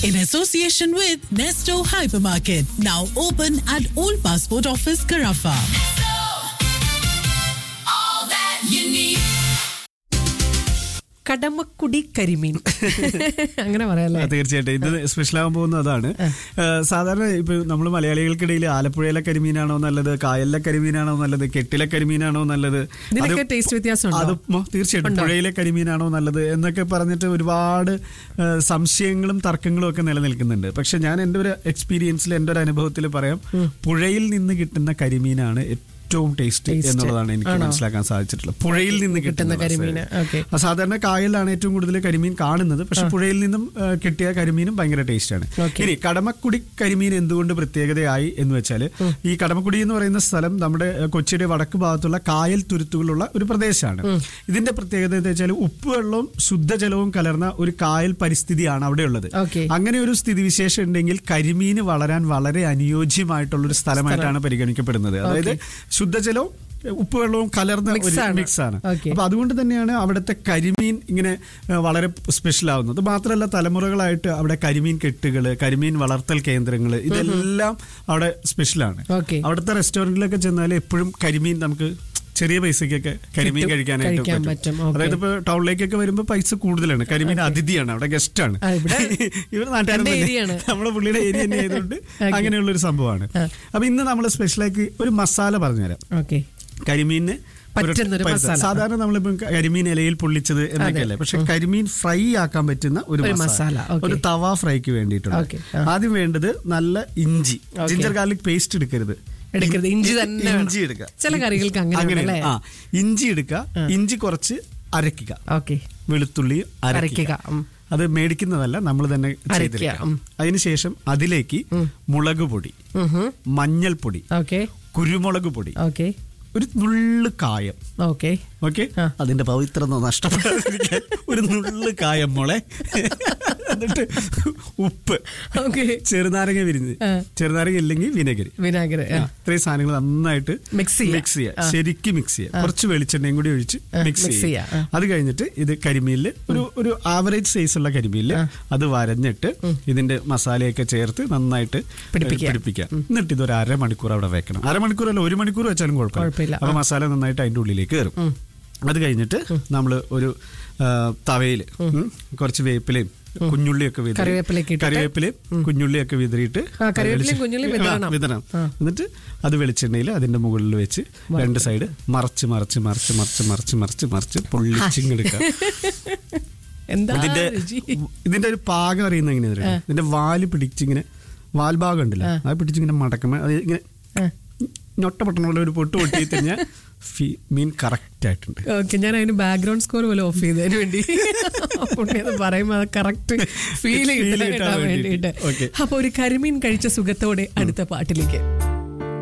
in association with Nesto Hypermarket, now open at Old Passport Office, Carafa. Kadamakudy കരിമീൻ അങ്ങനെ പറയാല്ലേ ആ, തീർച്ചയായിട്ടും ഇത് സ്പെഷ്യൽ ആകാൻ പോകുന്നത് അതാണ് ഏഹ്, സാധാരണ ഇപ്പൊ നമ്മൾ മലയാളികൾക്കിടയിൽ ആലപ്പുഴയിലെ കരിമീനാണോ നല്ലത് കായലിലെ കരിമീനാണോ നല്ലത് കെട്ടിലെ കരിമീനാണോ നല്ലത് ഇതിനൊക്കെ അത് ടേസ്റ്റ് വ്യത്യാസമുണ്ടോ? അത് മ, തീർച്ചയായിട്ടും പുഴയിലെ കരിമീനാണോ നല്ലത് എന്നൊക്കെ പറഞ്ഞിട്ട് ഒരുപാട് ഏഹ്, സംശയങ്ങളും തർക്കങ്ങളും ഒക്കെ നിലനിൽക്കുന്നുണ്ട് പക്ഷെ ഞാൻ എൻ്റെ ഒരു എക്സ്പീരിയൻസിൽ എൻ്റെ ഒരു അനുഭവത്തിൽ പറയാം പുഴയിൽ നിന്ന് കിട്ടുന്ന കരിമീനാണ് ഏറ്റവും ടേസ്റ്റ് Taste. എന്നുള്ളതാണ് എനിക്ക് ആണോ? മനസ്സിലാക്കാൻ സാധിച്ചിട്ടുള്ളത് പുഴയിൽ നിന്ന് കിട്ടുന്ന കിട്ടുന്ന കരിമീന്, okay. ആ, സാധാരണ കായലിലാണ് ഏറ്റവും കൂടുതൽ കരിമീൻ കാണുന്നത് പക്ഷെ പുഴയിൽ നിന്നും ആ, കിട്ടിയ കരിമീനും ഭയങ്കര ടേസ്റ്റ് ആണ് Okay. ഇനി കടമക്കുടി കരിമീൻ എന്തുകൊണ്ട് പ്രത്യേകതയായി എന്ന് വെച്ചാൽ ഈ കടമക്കുടി എന്ന് പറയുന്ന സ്ഥലം നമ്മുടെ ആ, കൊച്ചിയുടെ വടക്ക് ഭാഗത്തുള്ള കായൽ തുരുത്തുകളുള്ള ഒരു പ്രദേശമാണ് ഇതിന്റെ പ്രത്യേകത എന്ന് വെച്ചാൽ ഉപ്പുവെള്ളവും ശുദ്ധജലവും കലർന്ന ഒരു കായൽ പരിസ്ഥിതിയാണ് അവിടെ ഉള്ളത് Okay. അങ്ങനെ ഒരു സ്ഥിതിവിശേഷം ഉണ്ടെങ്കിൽ കരിമീന് വളരാൻ വളരെ അനുയോജ്യമായിട്ടുള്ള ഒരു സ്ഥലമായിട്ടാണ് പരിഗണിക്കപ്പെടുന്നത് അതായത് ശുദ്ധജലവും ഉപ്പുവെള്ളവും കലർന്ന Mix ഒരു ആണ്. മിക്സ് ആണ് Okay. അപ്പൊ അതുകൊണ്ട് തന്നെയാണ് അവിടുത്തെ കരിമീൻ ഇങ്ങനെ ഏഹ്, വളരെ സ്പെഷ്യൽ ആവുന്നത് മാത്രമല്ല തലമുറകളായിട്ട് അവിടെ കരിമീൻ കെട്ടുകള് കരിമീൻ വളർത്തൽ കേന്ദ്രങ്ങൾ ഇതെല്ലാം അവിടെ സ്പെഷ്യലാണ് Okay. അവിടുത്തെ റെസ്റ്റോറന്റിലൊക്കെ ചെന്നാൽ എപ്പോഴും കരിമീൻ നമുക്ക് ചെറിയ പൈസക്കൊക്കെ കരിമീൻ കിട്ടും. കഴിക്കാനായിട്ട് കഴിക്കാൻ പറ്റും. പറ്റും Okay. അതായത് ഇപ്പൊ ടൗണിലേക്കൊക്കെ വരുമ്പോൾ പൈസ കൂടുതലാണ് കരിമീൻ അതിഥിയാണ് അവിടെ ഗസ്റ്റ് ആണ് ആ, ഇവിടെ ഇവർ നാട്ടുകാരൻ എന്റെ തന്നെ. ഏരിയയാണ്. നമ്മുടെ പുള്ളിയുടെ ഏരിയ തന്നെ ആയതുകൊണ്ട് Okay. അങ്ങനെയുള്ള ഒരു സംഭവമാണ് ആ. അപ്പൊ ഇന്ന് നമ്മൾ സ്പെഷ്യലാക്കി ഒരു മസാല പറഞ്ഞുതരാം ഓക്കെ കരിമീനിന് പറ്റുന്നൊരു ഒരു- മസാല. സാധാരണ നമ്മളിപ്പം കരിമീൻ ഇലയിൽ പൊള്ളിച്ചത് എന്നൊക്കെ അല്ലേ പക്ഷെ കരിമീൻ ഫ്രൈ ആക്കാൻ പറ്റുന്ന ഒരു ഒരു മസാല മസാല, okay. ഒരു തവ ഫ്രൈക്ക് വേണ്ടിയിട്ടുള്ള Okay, ആ. ആദ്യം വേണ്ടത് നല്ല ഇഞ്ചി Okay. ജിഞ്ചർ ഗാർലിക് പേസ്റ്റ് എടുക്കരുത് എടുക്കരുത്. ഇഞ്ചി തന്നെ വേണം. ഇഞ്ചി എടുക്കുക ചില കറികൾക്ക് അങ്ങനെ അങ്ങനെ ഉണ്ടല്ലേ? ആ ഇഞ്ചി എടുക്കുക ഇഞ്ചി കുറച്ച് അരക്കുക ഓക്കെ വെളുത്തുള്ളി അരയ്ക്കുക, അരക്കുക ഉം. അത് മേടിക്കുന്നതല്ല നമ്മൾ തന്നെ അരയ്ക്കുക, ചെയ്തെടുക്കുക ഉം. അതിനുശേഷം അതിലേക്ക് മുളക് പൊടി മഞ്ഞൾപ്പൊടി ഓക്കെ കുരുമുളക് പൊടി ഓക്കെ ഒരു നുള്ളു കായം ഓക്കെ ഓക്കെ ആ. അതിന്റെ പവിത്രത നഷ്ടപ്പെടാതിരിക്കാൻ ഒരു നുള്ളു കായം മോളെ എന്നിട്ട് ഉപ്പ് ഓക്കെ ചെറുനാരങ്ങ വിരിഞ്ഞ് ആ. ചെറുനാരങ്ങ ഇല്ലെങ്കിൽ വിനെഗരി വിനാഗിരി ആ. ഇത്രയും സാധനങ്ങൾ നന്നായിട്ട് Mix ചെയ്യാ. മിക്സ് ചെയ്യുക ആ. ശരിക്കും മിക്സ് ചെയ്യുക കുറച്ച് വെളിച്ചെണ്ണയും കൂടി ഒഴിച്ച് ആ, മിക്സ് mix ചെയ്യുക ചെയ്യാ. ആ. അത് കഴിഞ്ഞിട്ട് ഇത് കരിമീനില് ഒരു ഒരു ആവറേജ് സൈസ് ഉള്ള കരിമീനില് അത് വരഞ്ഞിട്ട് ഇതിന്റെ മസാലയൊക്കെ ചേർത്ത് നന്നായിട്ട് പിടിപ്പിക്കുക. പിടിപ്പിക്കുക എന്നിട്ട് ഇത് ഒരു അരമണിക്കൂർ അവിടെ വെക്കണം അരമണിക്കൂർ അല്ല ഒരു മണിക്കൂർ വെച്ചാലും കുഴപ്പമില്ല. കുഴപ്പമില്ല അപ്പൊ മസാല നന്നായിട്ട് അതിന്റെ ഉള്ളിലേക്ക് കയറും അത് കഴിഞ്ഞിട്ട് നമ്മൾ ഒരു തവയില് കുറച്ച് വേപ്പിലയും കുഞ്ഞുള്ളിയൊക്കെ വിതറി കറിവേപ്പിലയൊക്കെ ഇട്ടിട്ട്? കറിവേപ്പിലയും കുഞ്ഞുള്ളിയൊക്കെ വിതറിയിട്ട് ആ, കറിവേപ്പിലയും വെളിച്ചെ- കുഞ്ഞുള്ളിയും ആ, വിതറണം. വിതറണം എന്നിട്ട് അത് വെളിച്ചെണ്ണയിൽ അതിന്റെ മുകളിൽ വെച്ച് രണ്ട് സൈഡ് മറച്ച് മറച്ച് മറച്ച് മറച്ച് മറച്ച് മറച്ച് മറച്ച് പൊള്ളിച്ചിങ്ങെടുക്കുക എന്താ ഇതിന്റെ രുചി? ഇതിന്റെ ഒരു പാകം അറിയുന്ന എങ്ങനെയാ ഇതിന്റെ വാല് പിടിച്ചിങ്ങനെ വാൽഭാഗം ഉണ്ടല്ലോ അത് പിടിച്ചിങ്ങനെ മടക്കുമ്പോ അത് ഇങ്ങനെ ആ. ഞൊട്ട പൊട്ടണ ഒരു പൊട്ട് പൊട്ടി കഴിഞ്ഞാൽ മീൻ കറക്റ്റ് ആയിട്ടുണ്ട് ഓക്കെ ഞാൻ അതിന് ബാക്ക്ഗ്രൗണ്ട് സ്കോർ പോലെ ഓഫ് ചെയ്തതിന് വേണ്ടി പുള്ളി അത് പറയുമ്പോൾ അത് കറക്റ്റ് ഫീൽ Feel കിട്ടാൻ കിട്ടാൻ വേണ്ടിയിട്ട്. വേണ്ടിയിട്ട് Okay. അപ്പൊ ഒരു കരിമീൻ കഴിച്ച സുഖത്തോടെ അടുത്ത പാട്ടിലേക്ക്